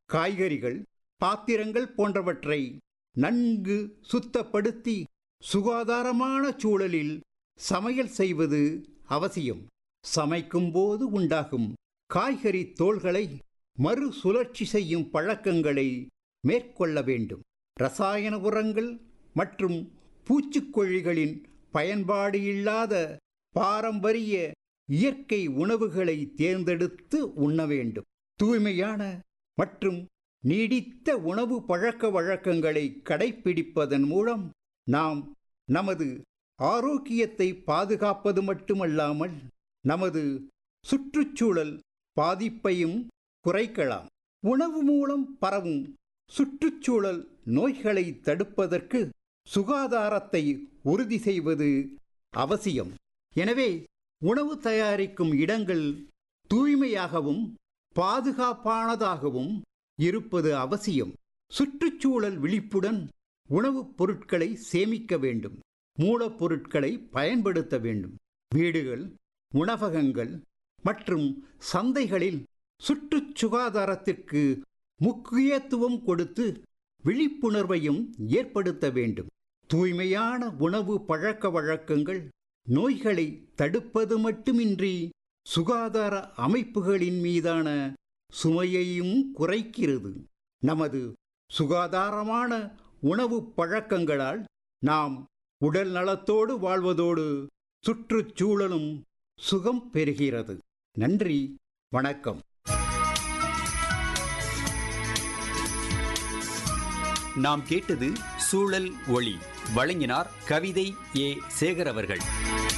காய்கறிகள் பாத்திரங்கள் போன்றவற்றை நன்கு சுத்தப்படுத்தி சுகாதாரமான சூழலில் சமையல் செய்வது அவசியம் சமைக்கும்போது உண்டாகும் காய்கறி தோள்களை மறுசுழற்சி செய்யும் பழக்கங்களை மேற்கொள்ள வேண்டும் ரசாயன உரங்கள் மற்றும் பூச்சிக்கொல்லிகளின் பயன்பாடு இல்லாத பாரம்பரிய இயற்கை உணவுகளை தேர்ந்தெடுத்து உண்ண வேண்டும் தூய்மையான மற்றும் நீடித்த உணவு பழக்க வழக்கங்களை கடைப்பிடிப்பதன் மூலம் நாம் நமது ஆரோக்கியத்தை பாதுகாப்பது மட்டுமல்லாமல் நமது சுற்றுச்சூழல் பாதிப்பையும் குறைக்கலாம் உணவு மூலம் பரவும் சுற்றுச்சூழல் நோய்களை தடுப்பதற்கு சுகாதாரத்தை உறுதி செய்வது அவசியம் எனவே உணவு தயாரிக்கும் இடங்கள் தூய்மையாகவும் பாதுகாப்பானதாகவும் இருப்பது அவசியம் சுற்றுச்சூழல் விழிப்புடன் உணவுப் பொருட்களை சேமிக்க வேண்டும் மூலப்பொருட்களை பயன்படுத்த வேண்டும் வீடுகள் உணவகங்கள் மற்றும் சந்தைகளில் சுற்றுச் சுகாதாரத்திற்கு முக்கியத்துவம் கொடுத்து விழிப்புணர்வையும் ஏற்படுத்த வேண்டும் தூய்மையான உணவு பழக்க வழக்கங்கள் நோய்களை தடுப்பது மட்டுமின்றி சுகாதார அமைப்புகளின் மீதான சுமையையும் குறைக்கிறது நமது சுகாதாரமான உணவு பழக்கங்களால் நாம் உடல் நலத்தோடு வாழ்வதோடு சுற்றுச்சூழலும் சுகம் பெறுகிறது நன்றி வணக்கம் நாம் கேட்டது சூழல் ஒளி வழங்கினார் கவிதை ஏ சேகர் அவர்கள்